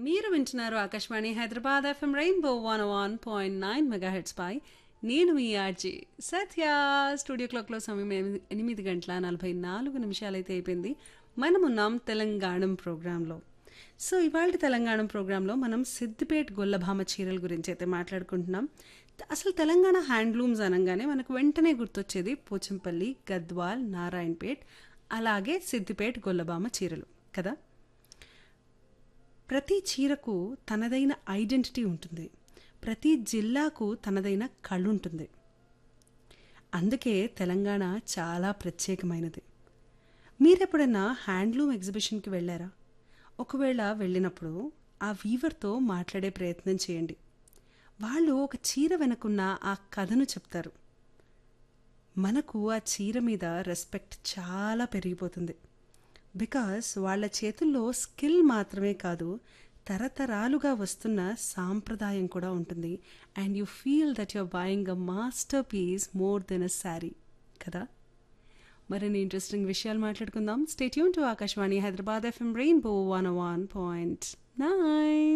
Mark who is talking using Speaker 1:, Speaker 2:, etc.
Speaker 1: మీరు వింటున్నారు Akashvani Hyderabad FM rainbow one one point nine megahertz పై నేను మీ ఆర్జీ సత్య స్టూడియో క్లాక్లో సమయం ఎనిమిది- ఎనిమిది గంటల నలభై నాలుగు నిమిషాలైతే అయిపోయింది మనమున్నాం తెలంగాణం ప్రోగ్రాంలో సో ఇవాళ తెలంగాణ ప్రోగ్రాంలో మనం సిద్దిపేట్ గొల్లభామ చీరల గురించి అయితే మాట్లాడుకుంటున్నాం అసలు తెలంగాణ హ్యాండ్లూమ్స్ అనగానే మనకు వెంటనే గుర్తొచ్చేది పోచంపల్లి గద్వాల్ నారాయణపేట్ అలాగే సిద్దిపేట్ గొల్లభామ చీరలు కదా ప్రతి చీరకు తనదైన ఐడెంటిటీ ఉంటుంది ప్రతి జిల్లాకు తనదైన కళ ఉంటుంది అందుకే తెలంగాణ చాలా ప్రత్యేకమైనది మీరెప్పుడైనా హ్యాండ్లూమ్ ఎగ్జిబిషన్కి వెళ్ళారా ఒకవేళ వెళ్ళినప్పుడు ఆ వీవర్తో మాట్లాడే ప్రయత్నం చేయండి వాళ్ళు ఒక చీర వెనుకున్న ఆ కథను చెప్తారు మనకు ఆ చీర మీద రెస్పెక్ట్ చాలా పెరిగిపోతుంది బికాస్ వాళ్ళ చేతుల్లో స్కిల్ మాత్రమే కాదు తరతరాలుగా వస్తున్న సాంప్రదాయం కూడా ఉంటుంది and you feel that you're buying a masterpiece more than a sari కదా మరిన్ని ఇంట్రెస్టింగ్ విషయాలు మాట్లాడుకుందాం stay tuned to Akashvani Hyderabad FM rainbow one one point nine